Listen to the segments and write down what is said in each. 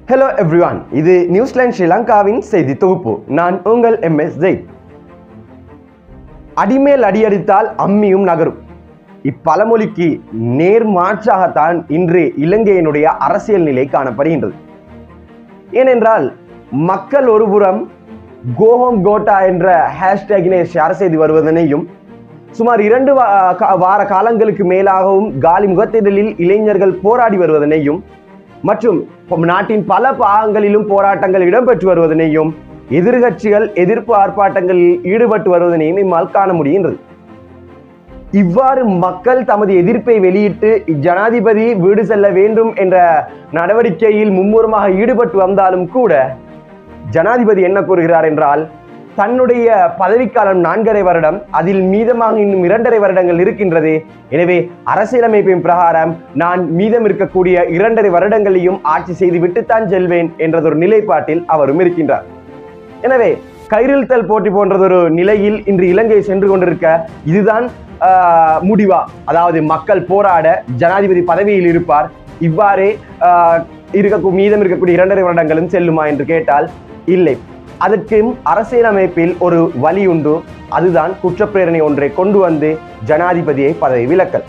hello everyone இது New Zealand ஸ்ரீலங்காவின் செய்தி தொகுப்பு நான் உங்கள் எம்எஸ் ஜெய் அடிமேல் அடியடித்தால் அம்மியும் நகரும் இப்பழமொழிக்கு நேர் மாற்றாகத்தான் இன்று இலங்கையினுடைய அரசியல் நிலை காணப்படுகின்றது ஏனென்றால் மக்கள் ஒருபுறம் கோஹோம் கோட்டா என்ற ஹேஷ்டேகினை ஷேர் செய்து வருவதனையும் சுமார் இரண்டு வா- கா- வார காலங்களுக்கு மேலாகவும் காலி முகத்திடலில் இளைஞர்கள் போராடி வருவதனையும் மற்றும் நாட்டின் பல பாகங்களிலும் போராட்டங்கள் இடம்பெற்று வருவதனையும் எதிர்கட்சிகள் எதிர்ப்பு ஆர்ப்பாட்டங்களில் ஈடுபட்டு வருவதனையும் இம்மால் காண முடிகின்றது இவ்வாறு மக்கள் தமது எதிர்ப்பை வெளியிட்டு ஜனாதிபதி வீடு செல்ல வேண்டும் என்ற நடவடிக்கையில் மும்முரமாக ஈடுபட்டு வந்தாலும் கூட ஜனாதிபதி என்ன கூறுகிறார் என்றால் தன்னுடைய பதவிக்காலம் நான்கரை வருடம் அதில் மீதமாக இன்னும் இரண்டரை வருடங்கள் இருக்கின்றது எனவே அரசியலமைப்பின் பிரகாரம் நான் மீதம் இருக்கக்கூடிய இரண்டரை வருடங்களையும் ஆட்சி செய்து விட்டுத்தான் செல்வேன் என்றதொரு நிலைப்பாட்டில் அவரும் இருக்கின்றார் எனவே கைரிழ்த்தல் போட்டி போன்றதொரு நிலையில் இன்று இலங்கை சென்று கொண்டிருக்க இதுதான் ஆஹ், முடிவா அதாவது மக்கள் போராட ஜனாதிபதி பதவியில் இருப்பார் இவ்வாறே ஆஹ், இருக்க மீதம் இருக்கக்கூடிய இரண்டரை வருடங்களும் செல்லுமா என்று கேட்டால் இல்லை அதற்கும் அரசியலமைப்பில் ஒரு வழி உண்டு அதுதான் குற்றப்பிரேரணை ஒன்றை கொண்டு வந்து ஜனாதிபதியை பதவி விலக்கல்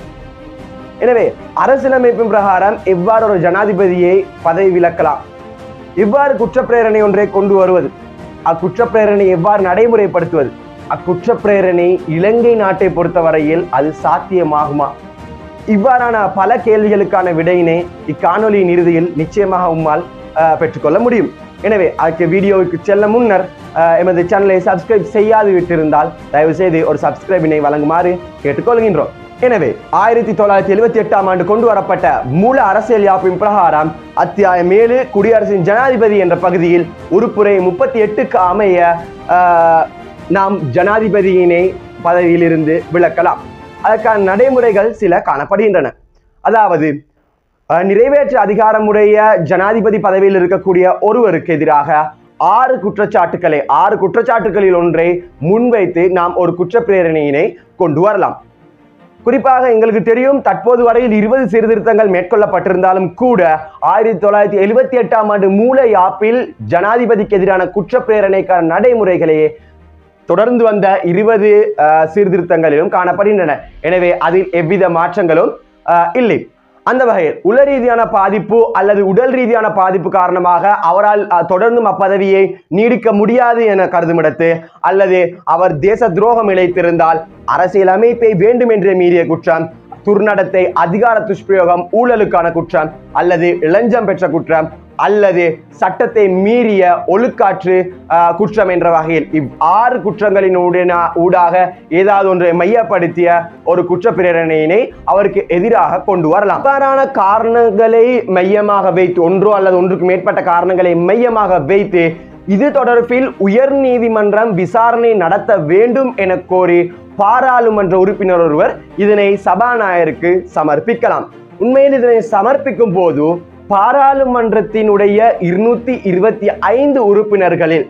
எனவே அரசியலமைப்பின் பிரகாரம் எவ்வாறு ஒரு ஜனாதிபதியை பதவி விலக்கலாம் இவ்வாறு குற்றப்பிரேரணை ஒன்றை கொண்டு வருவது அக்குற்றப்பிரேரணை எவ்வாறு நடைமுறைப்படுத்துவது அக்குற்றப்பிரேரணை இலங்கை நாட்டை பொறுத்தவரையில் அது சாத்தியமாகுமா இவ்வாறான பல கேள்விகளுக்கான விடையினை இக்காணொலியின் இறுதியில் நிச்சயமாக உம்மால் அஹ், பெற்றுக்கொள்ள முடியும் எனவே அதுக்கு வீடியோவுக்கு செல்ல முன்னர் அஹ், எமது சேனலை சப்ஸ்கிரைப் செய்யாது விட்டிருந்தால் தயவு செய்து ஒரு சப்ஸ்கிரைபினை வழங்குமாறு கேட்டுக்கொள்கின்றோம் எனவே ஆயிரத்தி தொள்ளாயிரத்தி எழுபத்தி எட்டாம் ஆண்டு கொண்டு வரப்பட்ட மூல அரசியல் யாப்பின் பிரகாரம் அத்தியாயம் ஏழு குடியரசின் ஜனாதிபதி என்ற பகுதியில் உறுப்புரை முப்பத்தி எட்டுக்கு அமைய அஹ், நாம் ஜனாதிபதியினை பதவியிலிருந்து விலக்கலாம் அதற்கான நடைமுறைகள் சில காணப்படுகின்றன அதாவது அஹ், நிறைவேற்று அதிகாரமுடைய ஜனாதிபதி பதவியில் இருக்கக்கூடிய ஒருவருக்கு எதிராக ஆறு குற்றச்சாட்டுக்களை ஆறு குற்றச்சாட்டுகளில் ஒன்றை முன்வைத்து நாம் ஒரு குற்றப்பிரேரணையினை கொண்டு வரலாம் குறிப்பாக எங்களுக்கு தெரியும் தற்போது வரையில் இருபது சீர்திருத்தங்கள் மேற்கொள்ளப்பட்டிருந்தாலும் கூட ஆயிரத்தி தொள்ளாயிரத்தி எழுபத்தி எட்டாம் ஆண்டு மூல யாப்பில் ஜனாதிபதிக்கு எதிரான குற்றப்பிரேரணைக்கான நடைமுறைகளையே தொடர்ந்து வந்த இருபது சீர்திருத்தங்களிலும் காணப்படுகின்றன எனவே அதில் எவ்வித மாற்றங்களும் அஹ், இல்லை அந்த வகையில் உள ரீதியான பாதிப்பு அல்லது உடல் ரீதியான பாதிப்பு காரணமாக அவரால் அஹ், தொடர்ந்தும் அப்பதவியை நீடிக்க முடியாது என கருதுமிடத்து அல்லது அவர் தேச துரோகம் இழைத்திருந்தால் அரசியல் அமைப்பை வேண்டுமென்றே மீறிய குற்றம் துர்நடத்தை அதிகார துஷ்பிரயோகம் ஊழலுக்கான குற்றம் அல்லது இளஞ்சம் பெற்ற குற்றம் அல்லது சட்டத்தை மீறிய ஒழுக்காற்று ஆஹ், குற்றம் என்ற வகையில் இவ் ஆறு குற்றங்களின் ஊடின- ஊடாக ஏதாவது ஒன்றை மையப்படுத்திய ஒரு குற்ற பிரேரணையினை அவருக்கு எதிராக கொண்டு வரலாம் அவ்வாறான காரணங்களை மையமாக வைத்து ஒன்றோ அல்லது ஒன்றுக்கு மேற்பட்ட காரணங்களை மையமாக வைத்து இது தொடர்பில் உயர் நீதிமன்றம் விசாரணை நடத்த வேண்டும் என கோரி பாராளுமன்ற உறுப்பினர் ஒருவர் இதனை சபாநாயகருக்கு சமர்ப்பிக்கலாம் உண்மையில் இதனை சமர்ப்பிக்கும் போது பாராளுமன்றத்தினுடைய இருநூத்தி இருபத்தி ஐந்து உறுப்பினர்களில்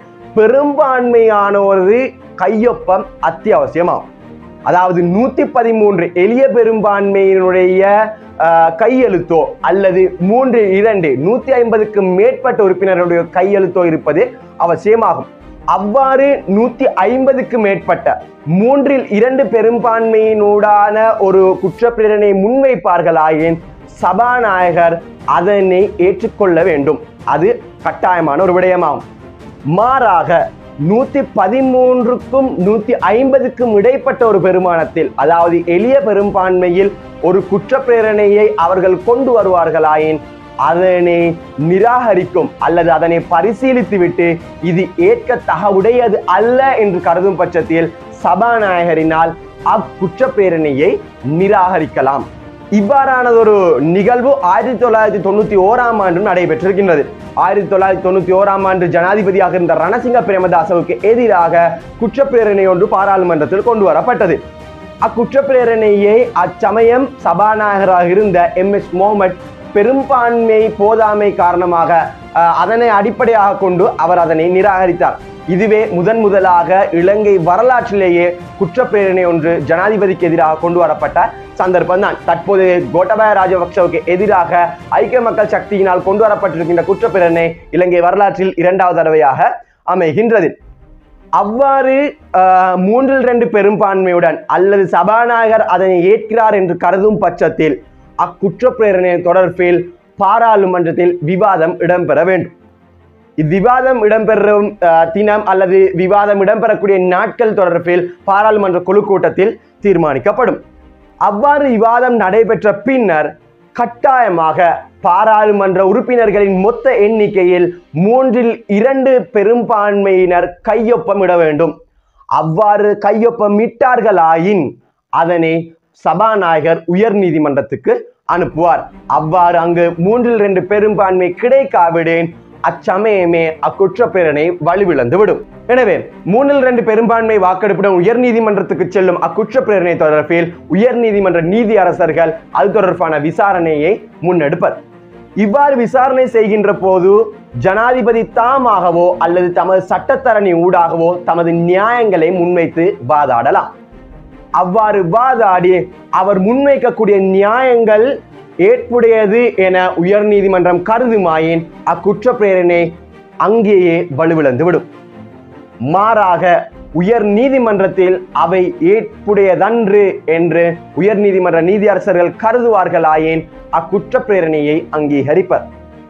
பெரும்பான்மையானோரது கையொப்பம் அத்தியாவசியமாகும் அதாவது நூத்தி பதிமூன்று எளிய பெரும்பான்மையினுடைய ஆஹ், கையெழுத்தோ அல்லது மூன்று இரண்டு நூத்தி ஐம்பதுக்கு மேற்பட்ட உறுப்பினர்களுடைய கையெழுத்தோ இருப்பது அவசியமாகும் அவ்வாறு நூத்தி ஐம்பதுக்கு மேற்பட்ட மூன்றில் இரண்டு பெரும்பான்மையினூடான ஒரு குற்றப்பிரேரணை முன்வைப்பார்களாயின் சபாநாயகர் அதனை ஏற்றுக்கொள்ள வேண்டும் அது கட்டாயமான ஒரு விடயமாகும் மாறாக நூத்தி பதிமூன்றுக்கும் நூத்தி ஐம்பதுக்கும் இடைப்பட்ட ஒரு பெருமானத்தில் அதாவது எளிய பெரும்பான்மையில் ஒரு குற்றப்பிரேரணையை அவர்கள் கொண்டு வருவார்களாயின் அதனை நிராகரிக்கும் அல்லது அதனை பரிசீலித்துவிட்டு இது ஏற்கத்தக உடையது அல்ல என்று கருதும் பட்சத்தில் சபாநாயகரினால் அக்குற்றப்பேரணையை நிராகரிக்கலாம் இவ்வாறானதொரு நிகழ்வு ஆயிரத்தி தொள்ளாயிரத்தி தொண்ணூத்தி ஓராம் ஆண்டு நடைபெற்றிருக்கின்றது ஆயிரத்தி தொள்ளாயிரத்தி தொண்ணூத்தி ஓராம் ஆண்டு ஜனாதிபதியாக இருந்த ரணசிங்க பிரேமதாசவுக்கு எதிராக குற்றப்பிரேரணை ஒன்று பாராளுமன்றத்தில் கொண்டு வரப்பட்டது அக்குற்றப்பிரேரணையை அச்சமயம் சபாநாயகராக இருந்த எம் எஸ் முகமட் பெரும்பான்மை போதாமை காரணமாக அஹ், அதனை அடிப்படையாக கொண்டு அவர் அதனை நிராகரித்தார் இதுவே முதன் முதலாக இலங்கை வரலாற்றிலேயே குற்றப்பிரேரணை ஒன்று ஜனாதிபதிக்கு எதிராக கொண்டு வரப்பட்ட சந்தர்ப்பம் தான் தற்போது கோட்டபாய ராஜபக்சவுக்கு எதிராக ஐக்கிய மக்கள் சக்தியினால் கொண்டு வரப்பட்டிருக்கின்ற குற்றப்பிரேரணை இலங்கை வரலாற்றில் இரண்டாவது தடவையாக அமைகின்றது அவ்வாறு ஆஹ், மூன்றில் ரெண்டு பெரும்பான்மையுடன் அல்லது சபாநாயகர் அதனை ஏற்கிறார் என்று கருதும் பட்சத்தில் அக்குற்றப்பிரேரணை தொடர்பில் பாராளுமன்றத்தில் விவாதம் இடம்பெற வேண்டும் இவ்விவாதம் இடம்பெறும் ஆஹ், தினம் அல்லது விவாதம் இடம்பெறக்கூடிய நாட்கள் தொடர்பில் பாராளுமன்ற குழு கூட்டத்தில் தீர்மானிக்கப்படும் அவ்வாறு விவாதம் நடைபெற்ற பின்னர் கட்டாயமாக பாராளுமன்ற உறுப்பினர்களின் மொத்த எண்ணிக்கையில் மூன்றில் இரண்டு பெரும்பான்மையினர் கையொப்பமிட வேண்டும் அவ்வாறு கையொப்பமிட்டார்களாயின் அதனை சபாநாயகர் உயர் நீதிமன்றத்துக்கு அனுப்புவார் அவ்வாறு அங்கு மூன்றில் ரெண்டு பெரும்பான்மை கிடைக்காவிடேன் அச்சமயமே அக்குற்றப்பேரணை வலுவிழந்து விடும் எனவே மூன்றில் ரெண்டு பெரும்பான்மை வாக்கெடுப்புடன் உயர் நீதிமன்றத்துக்கு செல்லும் அக்குற்றப்பேரணை தொடர்பில் உயர் நீதிமன்ற நீதி அரசர்கள் அது தொடர்பான விசாரணையை முன்னெடுப்பர் இவ்வாறு விசாரணை செய்கின்ற போது ஜனாதிபதி தாமாகவோ அல்லது தமது சட்டத்தரணி ஊடாகவோ தமது நியாயங்களை முன்வைத்து வாதாடலாம் அவ்வாறு வாதாடி அவர் முன்வைக்கக்கூடிய நியாயங்கள் ஏற்புடையது என உயர்நீதிமன்றம் கருதுமாயின் அக்குற்ற பிரேரணை அங்கேயே வலுவிழந்துவிடும் மாறாக உயர் நீதிமன்றத்தில் அவை ஏற்புடையதன்று என்று உயர் நீதிமன்ற நீதியரசர்கள் கருதுவார்களாயின் அக்குற்ற பிரேரணையை அங்கீகரிப்பர்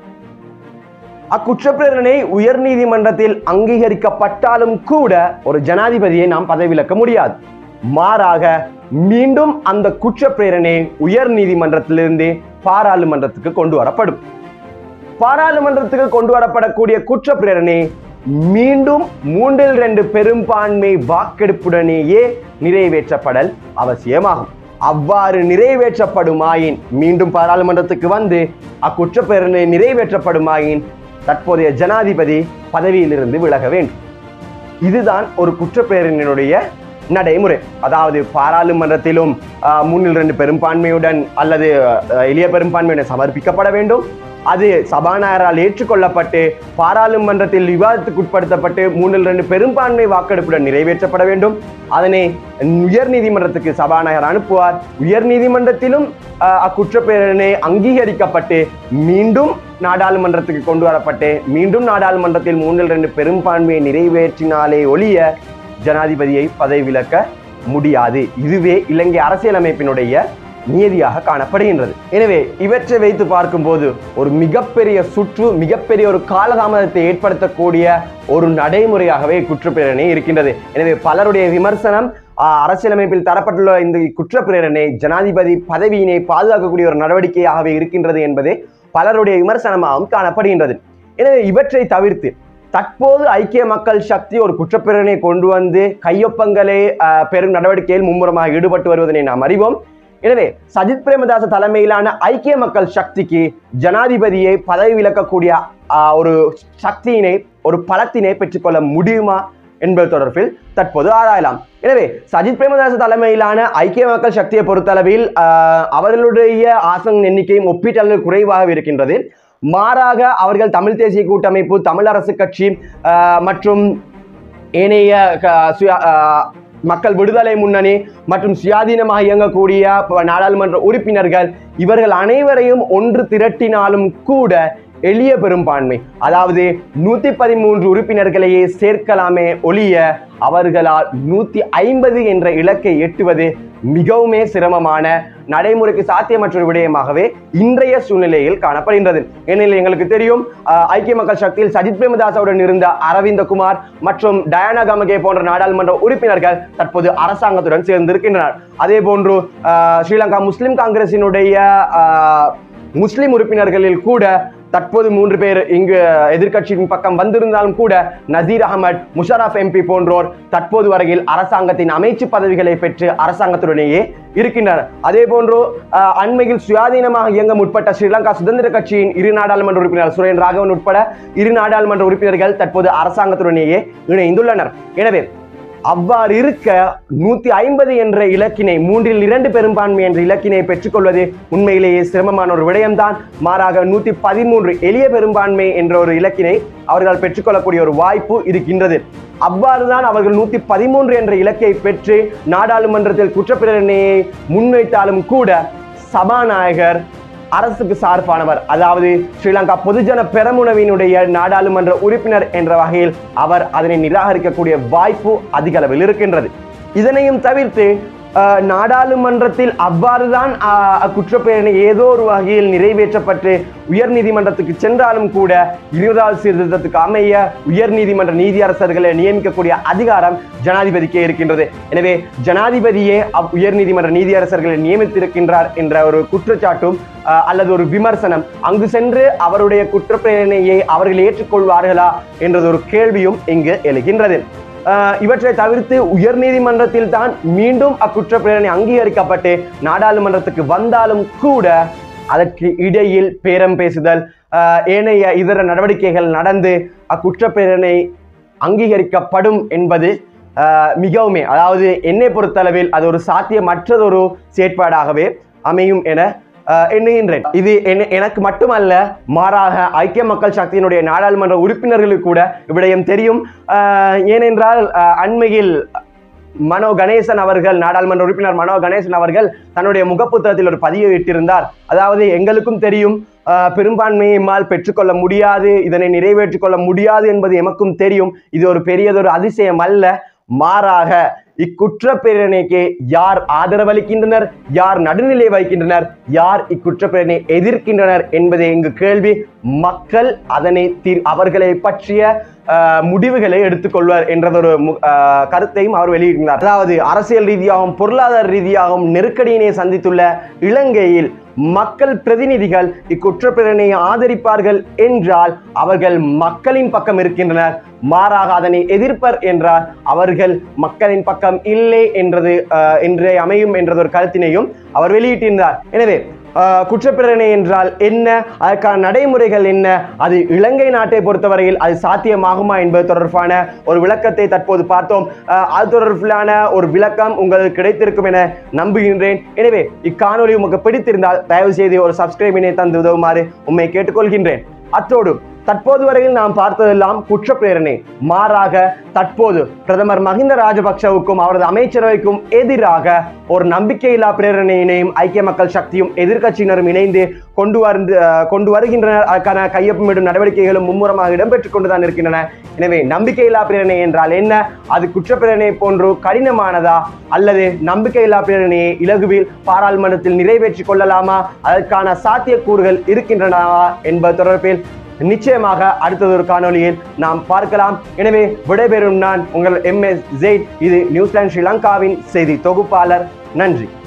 அக்குற்றப்பிரேரணை உயர் நீதிமன்றத்தில் அங்கீகரிக்கப்பட்டாலும் கூட ஒரு ஜனாதிபதியை நாம் பதவி விலக்க முடியாது மாறாக மீண்டும் அந்த குற்றப்பிரேரணை உயர் நீதிமன்றத்திலிருந்து பாராளுமன்றத்துக்கு கொண்டு வரப்படும் பாராளுமன்றத்துக்கு கொண்டு வரப்படக்கூடிய குற்றப்பிரேரணை மீண்டும் மூன்றில் ரெண்டு பெரும்பான்மை வாக்கெடுப்புடனேயே நிறைவேற்றப்படல் அவசியமாகும் அவ்வாறு நிறைவேற்றப்படுமாயின் மீண்டும் பாராளுமன்றத்துக்கு வந்து அக்குற்றப்பிரேரணை நிறைவேற்றப்படுமாயின் தற்போதைய ஜனாதிபதி பதவியிலிருந்து விலக வேண்டும் இதுதான் ஒரு குற்றப்பேரணியினுடைய நடைமுறை அதாவது பாராளுமன்றத்திலும் ஆஹ், மூன்றில் ரெண்டு பெரும்பான்மையுடன் அல்லது ஆஹ், எளிய பெரும்பான்மையுடன் சமர்ப்பிக்கப்பட வேண்டும் அது சபாநாயகரால் ஏற்றுக்கொள்ளப்பட்டு பாராளுமன்றத்தில் விவாதத்துக்கு உட்படுத்தப்பட்டு மூன்றில் ரெண்டு பெரும்பான்மை வாக்கெடுப்புடன் நிறைவேற்றப்பட வேண்டும் அதனை உயர் நீதிமன்றத்துக்கு சபாநாயகர் அனுப்புவார் உயர் நீதிமன்றத்திலும் ஆஹ், அக்குற்றப்பேரணை அங்கீகரிக்கப்பட்டு மீண்டும் நாடாளுமன்றத்துக்கு கொண்டு வரப்பட்டு மீண்டும் நாடாளுமன்றத்தில் மூன்றில் ரெண்டு பெரும்பான்மையை நிறைவேற்றினாலே ஒழிய ஜனாதிபதியை பதவி விலக்க முடியாது இதுவே இலங்கை அரசியலமைப்பினுடைய நியதியாக காணப்படுகின்றது எனவே இவற்றை வைத்து பார்க்கும்போது ஒரு மிகப்பெரிய சுற்று மிகப்பெரிய ஒரு காலதாமதத்தை ஏற்படுத்தக்கூடிய ஒரு நடைமுறையாகவே குற்றப்பிரேரணை இருக்கின்றது எனவே பலருடைய விமர்சனம் ஆஹ், அரசியலமைப்பில் தரப்பட்டுள்ள இந்த குற்றப்பிரேரணை ஜனாதிபதி பதவியினை பாதுகாக்கக்கூடிய ஒரு நடவடிக்கையாகவே இருக்கின்றது என்பதே பலருடைய விமர்சனமாகவும் காணப்படுகின்றது எனவே இவற்றை தவிர்த்து தற்போது ஐக்கிய மக்கள் சக்தி ஒரு குற்றப்பிரேரணை கொண்டு வந்து கையொப்பங்களை ஆஹ், பெரும் நடவடிக்கையில் மும்முரமாக ஈடுபட்டு வருவதனை நாம் அறிவோம் எனவே சஜித் பிரேமதாச தலைமையிலான ஐக்கிய மக்கள் சக்திக்கு ஜனாதிபதியை பதவி விலக்கக்கூடிய ஆஹ், ஒரு சக்தியினை ஒரு பலத்தினை பெற்றுக்கொள்ள முடியுமா என்பது தொடர்பில் தற்போது ஆராயலாம் எனவே சஜித் பிரேமதாச தலைமையிலான ஐக்கிய மக்கள் சக்தியை பொறுத்தளவில் ஆஹ், அவர்களுடைய ஆசன எண்ணிக்கையும் ஒப்பீட்டளவில் குறைவாக இருக்கின்றது மாறாக அவர்கள் தமிழ் தேசிய கூட்டமைப்பு தமிழரசு கட்சி ஆஹ், மற்றும் ஏனைய க- சுய- ஆஹ், மக்கள் விடுதலை முன்னணி மற்றும் சுயாதீனமாக இயங்கக்கூடிய ப- நாடாளுமன்ற உறுப்பினர்கள் இவர்கள் அனைவரையும் ஒன்று திரட்டினாலும் கூட எளிய பெரும்பான்மை அதாவது நூத்தி பதிமூன்று உறுப்பினர்களையே சேர்க்கலாமே ஒழிய அவர்களால் நூத்தி ஐம்பது என்ற இலக்கை எட்டுவது மிகவுமே சிரமமான நடைமுறைக்கு சாத்தியமற்ற ஒரு விடயமாகவே இன்றைய சூழ்நிலையில் காணப்படுகின்றது ஏனெனில் எங்களுக்கு தெரியும் ஆஹ், ஐக்கிய மக்கள் சக்தியில் சஜித் பிரேமதாசவுடன் இருந்த அரவிந்த குமார் மற்றும் டயானா கமகே போன்ற நாடாளுமன்ற உறுப்பினர்கள் தற்போது அரசாங்கத்துடன் சேர்ந்திருக்கின்றனர் அதே போன்று ஆஹ், ஸ்ரீலங்கா முஸ்லிம் காங்கிரசினுடைய ஆஹ், முஸ்லிம் உறுப்பினர்களில் கூட தற்போது மூன்று பேர் இங்கு எதிர்க்கட்சியின் பக்கம் வந்திருந்தாலும் கூட நசீர் அகமட் முஷரப் எம்பி போன்றோர் தற்போது வரையில் அரசாங்கத்தின் அமைச்சு பதவிகளை பெற்று அரசாங்கத்துடனேயே இருக்கின்றனர் அதே போன்று அஹ், அண்மையில் சுயாதீனமாக இயங்க முற்பட்ட ஸ்ரீலங்கா சுதந்திர கட்சியின் இரு நாடாளுமன்ற உறுப்பினர் சுரேன் ராகவன் உட்பட இரு நாடாளுமன்ற உறுப்பினர்கள் தற்போது அரசாங்கத்துடனேயே இணைந்துள்ளனர் எனவே அவ்வாறு இருக்க நூத்தி ஐம்பது என்ற இலக்கினை மூன்றில் இரண்டு பெரும்பான்மை என்ற இலக்கினை பெற்றுக்கொள்வது உண்மையிலேயே சிரமமான ஒரு விடயம்தான் மாறாக நூத்தி பதிமூன்று எளிய பெரும்பான்மை என்ற ஒரு இலக்கினை அவர்கள் பெற்றுக்கொள்ளக்கூடிய ஒரு வாய்ப்பு இருக்கின்றது அவ்வாறுதான் அவர்கள் நூத்தி பதிமூன்று என்ற இலக்கை பெற்று நாடாளுமன்றத்தில் குற்றப்பிரேரணையை முன்வைத்தாலும் கூட சபாநாயகர் அரசுக்கு சார்பானவர் அதாவது ஸ்ரீலங்கா பொதுஜன பெரமுனவினுடைய நாடாளுமன்ற உறுப்பினர் என்ற வகையில் அவர் அதனை நிராகரிக்கக்கூடிய வாய்ப்பு அதிக அளவில் இருக்கின்றது இதனையும் தவிர்த்து அஹ், நாடாளுமன்றத்தில் அவ்வாறுதான் அஹ், குற்றப்பேரணை ஏதோ ஒரு வகையில் நிறைவேற்றப்பட்டு உயர் நீதிமன்றத்துக்கு சென்றாலும் கூட இருபதாவது சீர்திருத்தத்துக்கு அமைய உயர் நீதிமன்ற நீதியரசர்களை நியமிக்கக்கூடிய அதிகாரம் ஜனாதிபதிக்கே இருக்கின்றது எனவே ஜனாதிபதியே அவ் உயர் நீதிமன்ற நீதியரசர்களை நியமித்திருக்கின்றார் என்ற ஒரு குற்றச்சாட்டும் அஹ், அல்லது ஒரு விமர்சனம் அங்கு சென்று அவருடைய குற்றப்பிரேரணையை அவர்கள் ஏற்றுக்கொள்வார்களா என்றது ஒரு கேள்வியும் இங்கு எழுகின்றது அஹ், இவற்றை தவிர்த்து உயர் நீதிமன்றத்தில் தான் மீண்டும் அக்குற்ற பிரேரணை அங்கீகரிக்கப்பட்டு நாடாளுமன்றத்துக்கு வந்தாலும் கூட அதற்கு இடையில் பேரம் பேசுதல் அஹ், ஏனைய இதர நடவடிக்கைகள் நடந்து அக்குற்ற பிரேரணை அங்கீகரிக்கப்படும் என்பது அஹ், மிகவுமே அதாவது என்னை பொறுத்தளவில் அது ஒரு சாத்தியமற்றதொரு செயற்பாடாகவே அமையும் என அஹ், எண்ணுகின்றேன் இது என்ன- எனக்கு மட்டுமல்ல மாறாக ஐக்கிய மக்கள் சக்தியினுடைய நாடாளுமன்ற உறுப்பினர்களுக்கு கூட இவ்விடயம் தெரியும் அஹ், ஏனென்றால் அஹ், அண்மையில் மனோ கணேசன் அவர்கள் நாடாளுமன்ற உறுப்பினர் மனோ கணேசன் அவர்கள் தன்னுடைய முகப்புத்தகத்தில் ஒரு பதிவை இட்டிருந்தார் அதாவது எங்களுக்கும் தெரியும் அஹ், பெரும்பான்மையினால் பெற்றுக்கொள்ள முடியாது இதனை நிறைவேற்றிக் கொள்ள முடியாது என்பது எமக்கும் தெரியும் இது ஒரு பெரியதொரு அதிசயம் அல்ல மாறாக இக்குற்ற பிரேரணைக்கு யார் ஆதரவளிக்கின்றனர் யார் நடுநிலை வைக்கின்றனர் யார் இக்குற்ற பிரேரணை எதிர்க்கின்றனர் என்பதே இங்கு கேள்வி மக்கள் அதனை தீர் அவர்களை பற்றிய அஹ், முடிவுகளை எடுத்துக்கொள்வார் என்றதொரு மு- அஹ், கருத்தையும் அவர் வெளியிட்டார் அதாவது அரசியல் ரீதியாகவும் பொருளாதார ரீதியாகவும் நெருக்கடியினை சந்தித்துள்ள இலங்கையில் மக்கள் பிரதிநிதிகள் இக்குற்றப்பிரனையை ஆதரிப்பார்கள் என்றால் அவர்கள் மக்களின் பக்கம் இருக்கின்றனர் மாறாக அதனை எதிர்ப்பர் என்றால் அவர்கள் மக்களின் பக்கம் இல்லை என்றது அஹ், என்றே அமையும் என்றது ஒரு கருத்தினையும் அவர் வெளியிட்டிருந்தார் எனவே அஹ், குற்றப்பிரேரணை என்றால் என்ன அதற்கான நடைமுறைகள் என்ன அது இலங்கை நாட்டை பொறுத்தவரையில் அது சாத்தியமாகுமா என்பது தொடர்பான ஒரு விளக்கத்தை தற்போது பார்த்தோம் அஹ், அது தொடர்பிலான ஒரு விளக்கம் உங்களுக்கு கிடைத்திருக்கும் என நம்புகின்றேன் எனவே இக்காணொலி உங்களுக்கு பிடித்திருந்தால் தயவு செய்து ஒரு சப்ஸ்கிரைபினை தந்து உதவுமாறு உண்மை கேட்டுக்கொள்கின்றேன் அத்தோடு தற்போது வரையில் நாம் பார்த்ததெல்லாம் குற்றப்பிரேரணை மாறாக தற்போது பிரதமர் மஹிந்த ராஜபக்சவுக்கும் அவரது அமைச்சரவைக்கும் எதிராக ஒரு நம்பிக்கையில்லா பிரேரணையினையும் ஐக்கிய மக்கள் சக்தியும் எதிர்க்கட்சியினரும் இணைந்து கொண்டு வந்து அஹ், கொண்டு வருகின்றனர் அதற்கான கையொப்பமிடும் நடவடிக்கைகளும் மும்முரமாக இடம்பெற்றுக் கொண்டுதான் இருக்கின்றன எனவே நம்பிக்கையில்லா பிரேரணை என்றால் என்ன அது குற்றப்பிரேரணை போன்று கடினமானதா அல்லது நம்பிக்கையில்லா பிரேரணையை இலகுவில் பாராளுமன்றத்தில் நிறைவேற்றிக் கொள்ளலாமா அதற்கான சாத்தியக்கூறுகள் இருக்கின்றனவா என்பது தொடர்பில் நிச்சயமாக அடுத்தது ஒரு காணொளியில் நாம் பார்க்கலாம் எனவே விடைபெறும் நான் உங்கள் எம் எஸ் ஜெயிட் இது நியூசிலாந்து ஸ்ரீலங்காவின் செய்தி தொகுப்பாளர் நன்றி